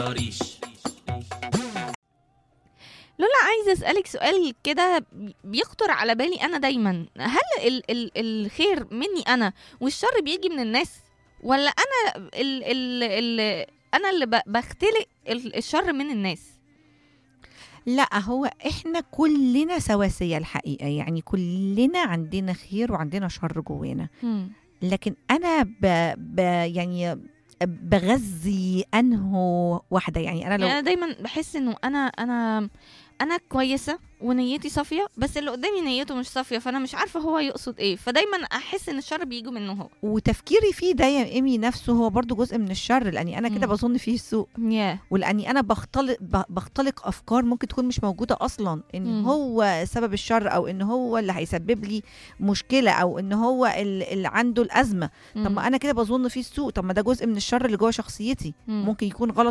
ريش لولا عايزة أسألك سؤال كده بيخطر على بالي أنا دايما هل ال ال الخير مني أنا والشر بيجي من الناس ولا أنا ال ال ال أنا اللي ب- بختلق ال- الشر من الناس لا هو احنا كلنا سواسية الحقيقة يعني كلنا عندنا خير وعندنا شر جوانا لكن انا ب... ب... يعني بغذي انه واحدة يعني انا لو يعني أنا دايما بحس إنه أنا أنا أنا كويسة ونيتي صافية بس اللي قدامي نيته مش صافية فأنا مش عارفة هو يقصد إيه فدايما أحس إن الشر بيجي منه هو وتفكيري فيه ده يا ايمي نفسه هو برضو جزء من الشر لاني انا كده مم. بظن فيه السوء ياه ولاني انا بختلق ب- بختلق افكار ممكن تكون مش موجوده اصلا ان مم. هو سبب الشر او ان هو اللي هيسبب لي مشكله او ان هو ال- اللي عنده الازمه طب ما انا كده بظن فيه السوء طب ما ده جزء من الشر اللي جوه شخصيتي ممكن يكون غلط